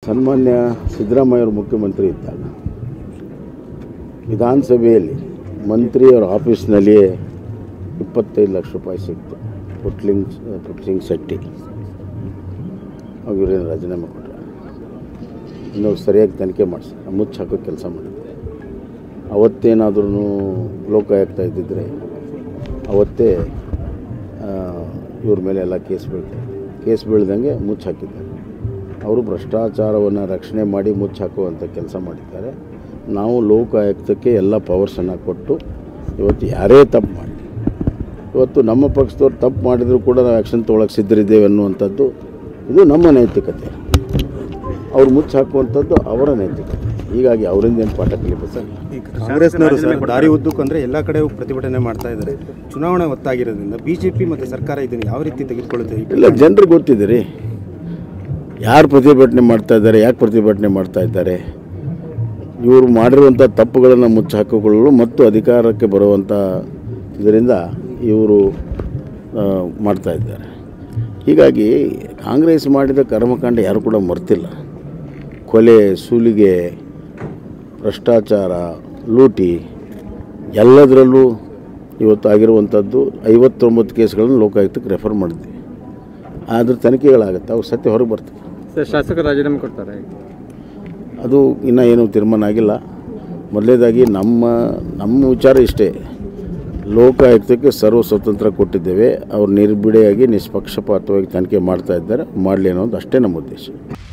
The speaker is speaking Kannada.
ಸನ್ಮಾನ್ಯ ಸಿದ್ದರಾಮಯ್ಯವರು ಮುಖ್ಯಮಂತ್ರಿ ಇದ್ದಾಗ ವಿಧಾನಸಭೆಯಲ್ಲಿ ಮಂತ್ರಿಯವರ ಆಫೀಸ್ನಲ್ಲಿಯೇ ಇಪ್ಪತ್ತೈದು ಲಕ್ಷ ರೂಪಾಯಿ ಸಿಕ್ತು ಪುಟ್ಲಿಂಗ್ ಪುಟ್ಲಿಂಗ್ ಶೆಟ್ಟಿ ಅವರೇನು ರಾಜೀನಾಮೆ ಕೊಟ್ಟರು ಇನ್ನೂ ಸರಿಯಾಗಿ ತನಿಖೆ ಮಾಡಿಸಿ ಮುಚ್ಚ ಹಾಕೋ ಕೆಲಸ ಮಾಡಿದ್ರು ಅವತ್ತೇನಾದ್ರೂ ಲೋಕಾಯುಕ್ತ ಇದ್ದಿದ್ದರೆ ಅವತ್ತೇ ಆ, ಇವ್ರ ಮೇಲೆ ಎಲ್ಲ ಕೇಸ್ ಬೀಳ್ತಾರೆ ಕೇಸ್ ಬೀಳ್ದಂಗೆ ಮುಚ್ಚ ಹಾಕಿದ್ದಾರೆ ಅವರು ಭ್ರಷ್ಟಾಚಾರವನ್ನು ರಕ್ಷಣೆ ಮಾಡಿ ಮುಚ್ಚ ಹಾಕುವಂಥ ಕೆಲಸ ಮಾಡಿದ್ದಾರೆ ನಾವು ಲೋಕಾಯುಕ್ತಕ್ಕೆ ಎಲ್ಲ ಪವರ್ಸನ್ನು ಕೊಟ್ಟು ಇವತ್ತು ಯಾರೇ ತಪ್ಪು ಮಾಡಿ ಇವತ್ತು ನಮ್ಮ ಪಕ್ಷದವ್ರು ತಪ್ಪು ಮಾಡಿದರೂ ಕೂಡ ನಾವು ಆ್ಯಕ್ಷನ್ ತೊಗೊಳಕ್ಕೆ ಸಿದ್ಧರಿದ್ದೇವೆ ಅನ್ನುವಂಥದ್ದು ಇದು ನಮ್ಮ ನೈತಿಕತೆ ಅವ್ರು ಮುಚ್ಚ ಹಾಕುವಂಥದ್ದು ಅವರ ನೈತಿಕತೆ ಹೀಗಾಗಿ ಅವರಿಂದ ಏನು ಪಾಠ ಕಲಿಬೇಕು ಸರ್ ಈಗ ಕಾಂಗ್ರೆಸ್ನವರು ಸರ್ ದಾರಿ ಉದ್ದಕ್ಕೂ ಅಂದರೆ ಎಲ್ಲ ಕಡೆ ಪ್ರತಿಭಟನೆ ಮಾಡ್ತಾ ಇದ್ದಾರೆ ಚುನಾವಣೆ ಒತ್ತಾಗಿರೋದ್ರಿಂದ ಬಿಜೆಪಿ ಮತ್ತು ಸರ್ಕಾರ ಇದನ್ನು ಯಾವ ರೀತಿ ತೆಗೆದುಕೊಳ್ಳುತ್ತೆ ಈ ಇಲ್ಲ ಜನರಿಗೆ ಗೊತ್ತಿದೆ ರೀ ಯಾರು ಪ್ರತಿಭಟನೆ ಮಾಡ್ತಾ ಇದ್ದಾರೆ ಯಾಕೆ ಪ್ರತಿಭಟನೆ ಮಾಡ್ತಾ ಇದ್ದಾರೆ ಇವರು ಮಾಡಿರುವಂಥ ತಪ್ಪುಗಳನ್ನು ಮುಚ್ಚಿ ಹಾಕಿಕೊಳ್ಳಲು ಮತ್ತು ಅಧಿಕಾರಕ್ಕೆ ಬರುವಂಥ ಇದರಿಂದ ಇವರು ಆ, ಮಾಡ್ತಾ ಇದ್ದಾರೆ ಹೀಗಾಗಿ ಕಾಂಗ್ರೆಸ್ ಮಾಡಿದ ಕರ್ಮಕಾಂಡ ಯಾರು ಕೂಡ ಮರ್ತಿಲ್ಲ ಕೊಲೆ ಸುಲಿಗೆ ಭ್ರಷ್ಟಾಚಾರ ಲೂಟಿ ಎಲ್ಲದರಲ್ಲೂ ಇವತ್ತು ಆಗಿರುವಂಥದ್ದು ಐವತ್ತೊಂಬತ್ತು ಕೇಸ್ಗಳನ್ನು ಲೋಕಾಯುಕ್ತಕ್ಕೆ ರೆಫರ್ ಮಾಡಿದ್ವಿ ಆದ್ರೆ ತನಿಖೆಗಳಾಗುತ್ತೆ ಅವು ಸತ್ಯ ಹೊರಗೆ ಬರ್ತವೆ ಸರ್ ಶಾಸಕರು ರಾಜೀನಾಮೆ ಕೊಡ್ತಾರೆ ಅದು ಇನ್ನೂ ಏನೂ ತೀರ್ಮಾನ ಆಗಿಲ್ಲ ಮೊದಲನೇದಾಗಿ ನಮ್ಮ ನಮ್ಮ ವಿಚಾರ ಇಷ್ಟೇ ಲೋಕಾಯುಕ್ತಕ್ಕೆ ಸರ್ವ ಸ್ವತಂತ್ರ ಕೊಟ್ಟಿದ್ದೇವೆ ಅವ್ರು ನಿರ್ಬಿಡೆಯಾಗಿ ನಿಷ್ಪಕ್ಷಪಾತವಾಗಿ ತನಿಖೆ ಮಾಡ್ತಾ ಇದ್ದಾರೆ ಮಾಡಲಿ ಅನ್ನೋದು ಅಷ್ಟೇ ನಮ್ಮ ಉದ್ದೇಶ